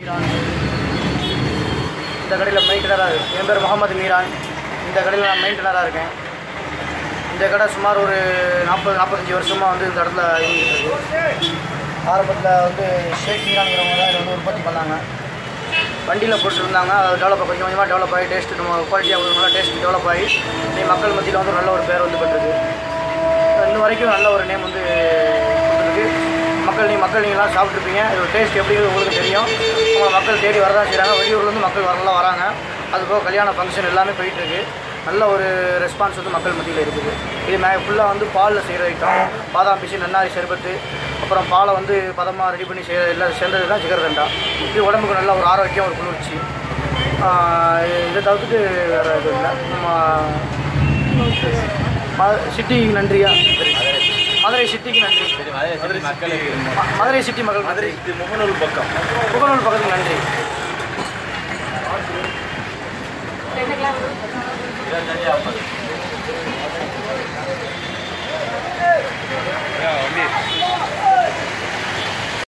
இந்த கடையில் மெயின்டனராக என் பேர் முகமது மீரான் இந்த கடையில் நான் மெயின்டனராக இருக்கேன் இந்த கடை சுமார் ஒரு நாற்பது நாற்பத்தஞ்சு வருஷமாக வந்து இந்த இடத்துல இயங்கிட்டு இருக்கு ஆரம்பத்தில் வந்து ஷேக் மீரான்கிறவங்க தான் இதை வந்து உற்பத்தி பண்ணாங்க வண்டியில் போட்டுருந்தாங்க அது டெவலப் கொஞ்சம் கொஞ்சமாக டெவலப் ஆகி டேஸ்ட் நம்ம குவாலிட்டியாக கொடுக்கணும் டேஸ்ட் டெவலப் ஆகி இன்னைக்கு மக்கள் மத்தியில் வந்து நல்ல ஒரு பேர் வந்து பெற்றிருக்கு இன்ன வரைக்கும் நல்ல ஒரு நேம் வந்து கொடுத்துருக்கு மக்கள் நீ மக்கள் நீங்களாம் சாப்பிட்ருப்பீங்க இதோட டேஸ்ட் எப்படிங்கிறது உங்களுக்கு தெரியும் உங்களை மக்கள் தேடி வரதான் செய்கிறாங்க வெளியூர்லேருந்து மக்கள் வரலாம் வராங்க அதுபோக கல்யாண ஃபங்க்ஷன் எல்லாமே போயிட்டுருக்கு நல்ல ஒரு ரெஸ்பான்ஸ் வந்து மக்கள் மத்தியில் இருக்குது இது மே ஃபுல்லாக வந்து பாலில் செய்கிற ஐட்டம் பாதாம் பிசி நன்னாரி சர்பத்து அப்புறம் பாலை வந்து பதமாக ரெடி பண்ணி செய்கிற எல்லாம் சேர்ந்தது தான் ஜிகர்தண்டா இது உடம்புக்கு நல்ல ஒரு ஆரோக்கியம் ஒரு குளிர்ச்சி ஆஹ் இதை தவிர்த்துட்டு வேறு இது இல்லை நம்ம ம- சிட்டிக்கு நன்றியா மதுரை சிட்டிக்கு நன்றி மதுரை மக்களுக்கு ம- மதுரை சிட்டி மக்கள் மதுரை நன்றி இது முகநூல் பக்கம் புகழூர் பக்கத்துக்கு நன்றி இருபத்தஞ்சு ஐம்பது